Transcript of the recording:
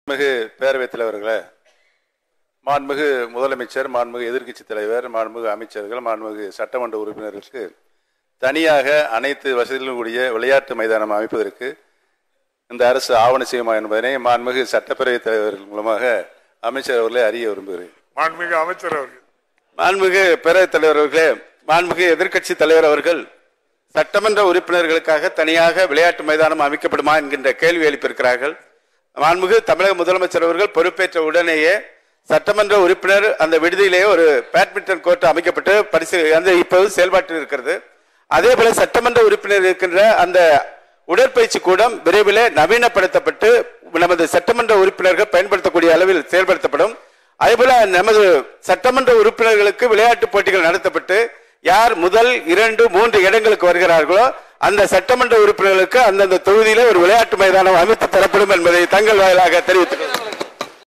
மிகு பேரவைத் தலைவர்களே மாண்புமிகு முதலமைச்சர் மாண்புமிகு எதிர்க்கட்சி தலைவர் மாண்புமிகு அமைச்சர்கள் மாண்புமிகு சட்டமன்ற உறுப்பினர்களுக்கு தனியாக அனைத்து வசதிகளும் கூடிய விளையாட்டு மைதானம் அமைப்பதற்கு இந்த அரசு ஆவண செய்யுமா என்பதனை மாண்புமிகு சட்டப்பேரவைத் தலைவர்கள் மூலமாக அமைச்சர் அவர்களை அறிய விரும்புகிறேன் மாண்புமிகு அமைச்சர் அவர்கள் மாண்புமிகு பேரவைத் தலைவர் அவர்களே மாண்புமிகு எதிர்க்கட்சி தலைவர் அவர்கள் சட்டமன்ற உறுப்பினர்களுக்காக தனியாக விளையாட்டு மைதானம் அமைக்கப்படுமா என்கின்ற கேள்வி எழுப்பியிருக்கிறார்கள் மாண்புமிகு தமிழக முதலமைச்சர் அவர்கள் பொறுப்பேற்ற உடனேயே சட்டமன்ற உறுப்பினர் அந்த விடுதியிலேயே ஒரு பேட்மிண்டன் கோர்ட் அமைக்கப்பட்டு பரிசு அந்த இப்போது செயல்பாட்டில் இருக்கிறது அதே போல சட்டமன்ற உறுப்பினர் இருக்கின்ற அந்த உடற்பயிற்சி கூடம் விரைவில் நவீனப்படுத்தப்பட்டு நமது சட்டமன்ற உறுப்பினர்கள் பயன்படுத்தக்கூடிய அளவில் செயல்படுத்தப்படும் அதேபோல நமது சட்டமன்ற உறுப்பினர்களுக்கு விளையாட்டு போட்டிகள் நடத்தப்பட்டு யார் முதல் இரண்டு மூன்று இடங்களுக்கு வருகிறார்களோ அந்த சட்டமன்ற உறுப்பினர்களுக்கு அந்தந்த தொகுதியில ஒரு விளையாட்டு மைதானம் அமைத்து தரப்படும் என்பதை தங்கள் வாயிலாக தெரிவித்துக் கொள்கிறேன்